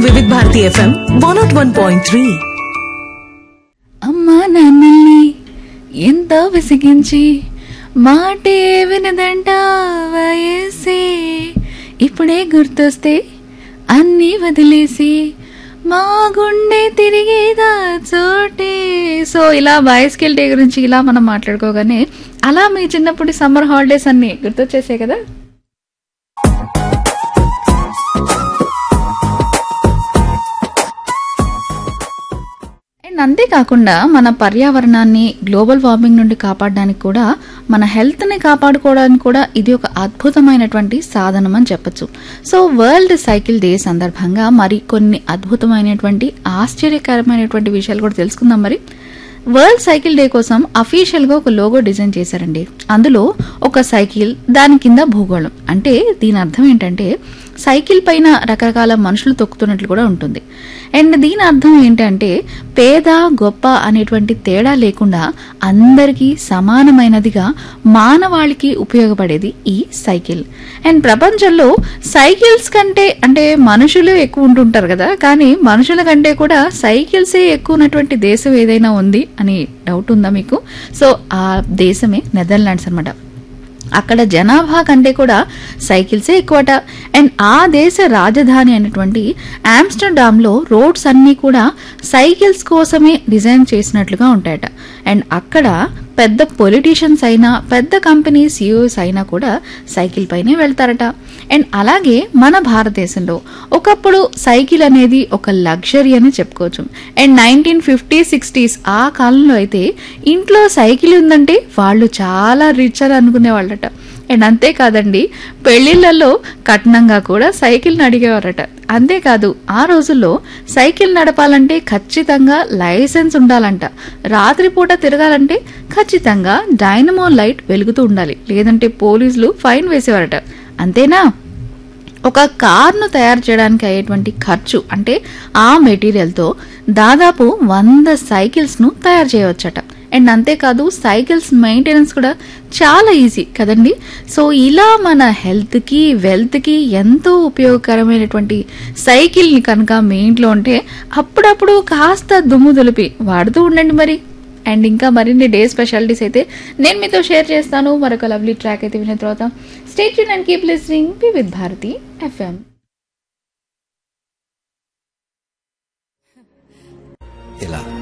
వివిధ Bharati FM one naught one point three అమ్మా నాన్నల్ని ఎంతో విసిగించి మాటే వినదంట వయసే ఇప్పుడే గుర్తొస్తే అన్నీ వదిలేసి మా గుండె తిరిగేదా చోటే సో ఇలా బైస్కిల్ డే గురించి ఇలా మనం మాట్లాడుకోగానే అలా మీ చిన్నప్పటి సమ్మర్ హాలిడేస్ అన్ని గుర్తొచ్చేసాయి కదా అండ్ అంతేకాకుండా మన పర్యావరణాన్ని గ్లోబల్ వార్మింగ్ నుండి కాపాడడానికి కూడా మన హెల్త్ని కాపాడుకోవడానికి కూడా ఇది ఒక అద్భుతమైనటువంటి సాధనం అని చెప్పొచ్చు సో వరల్డ్ సైకిల్ డే సందర్భంగా మరి కొన్ని అద్భుతమైనటువంటి ఆశ్చర్యకరమైనటువంటి విషయాలు కూడా తెలుసుకుందాం మరి వరల్డ్ సైకిల్ డే కోసం అఫీషియల్ గా ఒక లోగో డిజైన్ చేశారండి అందులో ఒక సైకిల్ దాని కింద భూగోళం అంటే దీని అర్థం ఏంటంటే సైకిల్ పైన రకరకాల మనుషులు తొక్కుతున్నట్లు కూడా ఉంటుంది అండ్ దీని అర్థం ఏంటంటే పేద గొప్ప అనేటువంటి తేడా లేకుండా అందరికీ సమానమైనదిగా మానవాళికి ఉపయోగపడేది ఈ సైకిల్ అండ్ ప్రపంచంలో సైకిల్స్ కంటే అంటే మనుషులు ఎక్కువ ఉంటుంటారు కదా కానీ మనుషుల కంటే కూడా సైకిల్సే ఎక్కువ ఉన్నటువంటి దేశం ఏదైనా ఉంది అని డౌట్ ఉందా మీకు సో ఆ దేశమే నెదర్లాండ్స్ అన్నమాట అక్కడ జనాభా కంటే కూడా సైకిల్సే ఎక్కువట అండ్ ఆ దేశ రాజధాని అయినటువంటి ఆమ్స్టర్డామ్లో రోడ్స్ అన్నీ కూడా సైకిల్స్ కోసమే డిజైన్ చేసినట్లుగా ఉంటాయట అండ్ అక్కడ పెద్ద పొలిటీషియన్స్ అయినా పెద్ద కంపెనీ సీఈఓస్ అయినా కూడా సైకిల్ పైనే వెళ్తారట అండ్ అలాగే మన భారతదేశంలో ఒకప్పుడు సైకిల్ అనేది ఒక లగ్జరీ అని చెప్పుకోవచ్చు అండ్ నైన్టీన్ ఫిఫ్టీ సిక్స్టీస్ ఆ కాలంలో అయితే ఇంట్లో సైకిల్ ఉందంటే వాళ్ళు చాలా రిచ్ అని అనుకునేవాళ్ళట అండ్ అంతేకాదండి పెళ్లిళ్లలో కట్నంగా కూడా సైకిల్ని అడిగేవారట అంతేకాదు ఆ రోజుల్లో సైకిల్ నడపాలంటే ఖచ్చితంగా లైసెన్స్ ఉండాలంట రాత్రిపూట తిరగాలంటే ఖచ్చితంగా డైనమో లైట్ వెలుగుతూ ఉండాలి లేదంటే పోలీసులు ఫైన్ వేసేవారట అంతేనా ఒక కార్ను తయారు చేయడానికి అయ్యేటువంటి ఖర్చు అంటే ఆ మెటీరియల్తో దాదాపు వంద సైకిల్స్ను తయారు చేయవచ్చట అండ్ అంతేకాదు సైకిల్స్ మెయింటెనెన్స్ కూడా చాలా ఈజీ కదండి సో ఇలా మన హెల్త్కి వెల్త్కి ఎంతో ఉపయోగకరమైనటువంటి సైకిల్ని కనుక మీ ఇంట్లో ఉంటే అప్పుడప్పుడు కాస్త దుమ్ము దులిపి వాడుతూ ఉండండి మరి అండ్ ఇంకా మరిన్ని డే స్పెషాలిటీస్ అయితే నేను మీతో షేర్ చేస్తాను మరొక లవ్లీ ట్రాక్ అయితే విన్న తర్వాత stay and keep listening be with Bharati FM ఇలా